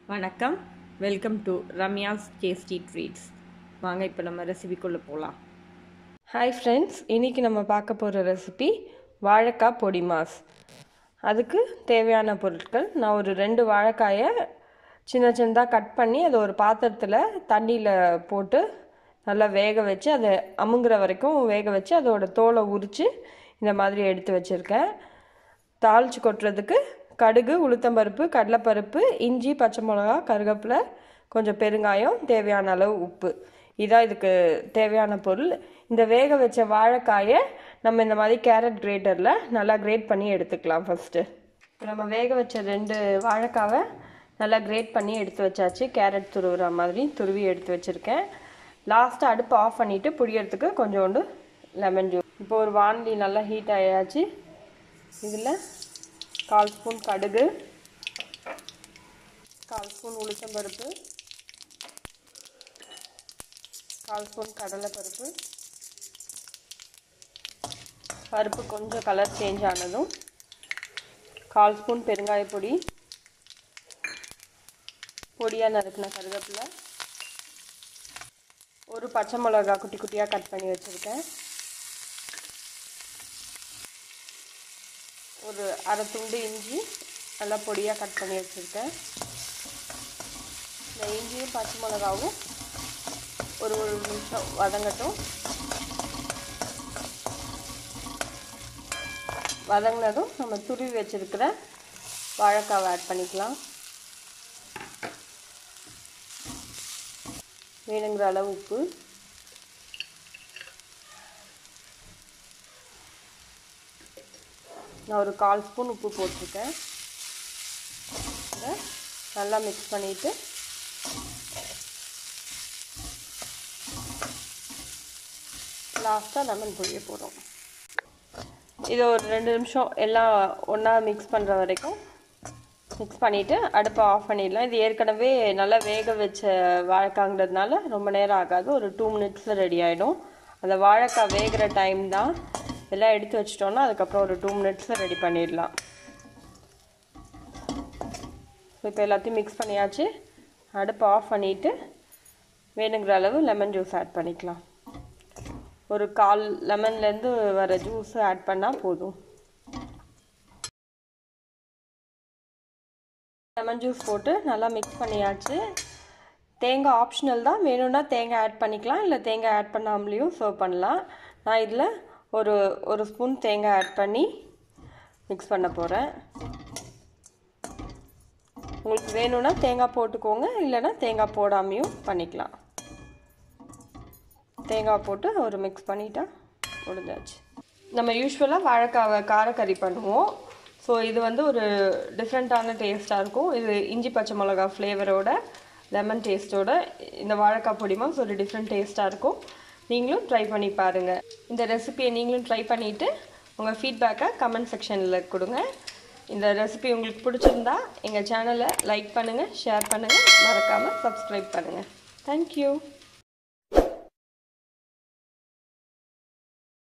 வணக்கம் welcome to Ramya's tasty treats வாங்க இப்போ நம்ம ரெசிபிக்குள்ளே போகலாம் ஹாய் ஃப்ரெண்ட்ஸ் இன்றைக்கி நம்ம பார்க்க போகிற ரெசிபி வாழைக்காய் பொடி மாஸ் அதுக்கு தேவையான பொருட்கள் நான் ஒரு ரெண்டு வாழைக்காயை சின்ன சின்னதாக கட் பண்ணி அதை ஒரு பாத்திரத்தில் தண்ணியில் போட்டு நல்லா வேக வச்சு அதை அமுங்குற வரைக்கும் வேக வச்சு அதோட தோலை உரித்து இந்த மாதிரி எடுத்து வச்சுருக்கேன் தாளித்து கொட்டுறதுக்கு கடுகு உளுத்தம்பருப்பு கடலைப்பருப்பு இஞ்சி பச்சை மிளகா கருவேப்பிலை கொஞ்சம் பெருங்காயம் தேவையான அளவு உப்பு இதான் இதுக்கு தேவையான பொருள் இந்த வேக வச்ச வாழைக்காயை நம்ம இந்த மாதிரி கேரட் கிரேட்டரில் நல்லா கிரேட் பண்ணி எடுத்துக்கலாம் ஃபஸ்ட்டு இப்போ நம்ம வேக வச்ச ரெண்டு வாழைக்காவை நல்லா கிரேட் பண்ணி எடுத்து வச்சாச்சு கேரட் துருவுற மாதிரி துருவி எடுத்து வச்சுருக்கேன் லாஸ்ட்டு அடுப்பு ஆஃப் பண்ணிவிட்டு புளியறதுக்கு கொஞ்சோண்டு லெமன் ஜூஸ் இப்போ ஒரு வாண்டி நல்லா ஹீட் ஆயாச்சு இதில் கால் ஸ்பூன் கடுகு கால் ஸ்பூன் உளுத்தம்பருப்பு கால் ஸ்பூன் கடலைப்பருப்பு பருப்பு கொஞ்சம் கலர் சேஞ்ச் ஆனதும் கால் ஸ்பூன் பெருங்காய பொடி பொடியாக நறுக்கின கருவேப்பிலை ஒரு பச்சை மிளகா குட்டி குட்டியாக கட் பண்ணி வச்சுருக்கேன் ஒரு அரை துண்டு இஞ்சி நல்லா பொடியாக கட் பண்ணி வச்சுருக்கேன் இந்த இஞ்சியும் பச்சை மிளகாவும் ஒரு ஒரு நிமிஷம் வதங்கட்டும் வதங்கினதும் நம்ம துருவி வச்சுருக்கிற வாழைக்காவை ஆட் பண்ணிக்கலாம் வேணுங்கிற அளவு உப்பு நான் ஒரு கால் ஸ்பூன் உப்பு போட்டிருக்கேன் இதை நல்லா மிக்ஸ் பண்ணிவிட்டு லாஸ்ட்டாக லெமன் புளிய போகிறோம் இதை ஒரு ரெண்டு நிமிஷம் எல்லாம் ஒன்றா மிக்ஸ் பண்ணுற வரைக்கும் மிக்ஸ் பண்ணிவிட்டு அடுப்பை ஆஃப் பண்ணிடலாம் இது ஏற்கனவே நல்லா வேக வச்ச வாழைக்காங்கிறதுனால ரொம்ப நேரம் ஆகாது ஒரு டூ மினிட்ஸில் ரெடி ஆகிடும் அந்த வாழைக்காய் வேகிற டைம் தான் எல்லாம் எடுத்து வச்சிட்டோன்னா அதுக்கப்புறம் ஒரு டூ மினிட்ஸில் ரெடி பண்ணிடலாம் ஸோ இப்போ எல்லாத்தையும் மிக்ஸ் பண்ணியாச்சு அடுப்பை ஆஃப் பண்ணிவிட்டு வேணுங்கிற அளவு லெமன் ஜூஸ் ஆட் பண்ணிக்கலாம் ஒரு கால் லெமன்லேருந்து வர ஜூஸ் ஆட் பண்ணால் போதும் லெமன் ஜூஸ் போட்டு நல்லா மிக்ஸ் பண்ணியாச்சு தேங்காய் ஆப்ஷனல் தான் வேணும்னா தேங்காய் ஆட் பண்ணிக்கலாம் இல்லை தேங்காய் ஆட் பண்ணாமலேயும் சர்வ் பண்ணலாம் நான் இதில் ஒரு ஒரு ஸ்பூன் தேங்காய் ஆட் பண்ணி மிக்ஸ் பண்ண போகிறேன் உங்களுக்கு வேணும்னா தேங்காய் போட்டுக்கோங்க இல்லைன்னா தேங்காய் போடாமையும் பண்ணிக்கலாம் தேங்காய் போட்டு ஒரு மிக்ஸ் பண்ணிட்டா முடிஞ்சாச்சு நம்ம யூஸ்வலாக வாழைக்காவை காரக்கறி பண்ணுவோம் ஸோ இது வந்து ஒரு டிஃப்ரெண்ட்டான டேஸ்ட்டாக இருக்கும் இது இஞ்சி பச்சை மிளகா ஃப்ளேவரோட லெமன் டேஸ்ட்டோட இந்த வாழைக்காய் பொடிமாஸ் ஒரு டிஃப்ரெண்ட் டேஸ்ட்டாக இருக்கும் நீங்களும் ட்ரை பண்ணி பாருங்கள் இந்த ரெசிபியை நீங்களும் ட்ரை பண்ணிவிட்டு உங்கள் ஃபீட்பேக்கை கமெண்ட் செக்ஷனில் கொடுங்க இந்த ரெசிபி உங்களுக்கு பிடிச்சிருந்தா எங்கள் சேனலை லைக் பண்ணுங்கள் ஷேர் பண்ணுங்கள் மறக்காமல் சப்ஸ்கிரைப் பண்ணுங்கள் தேங்க்யூ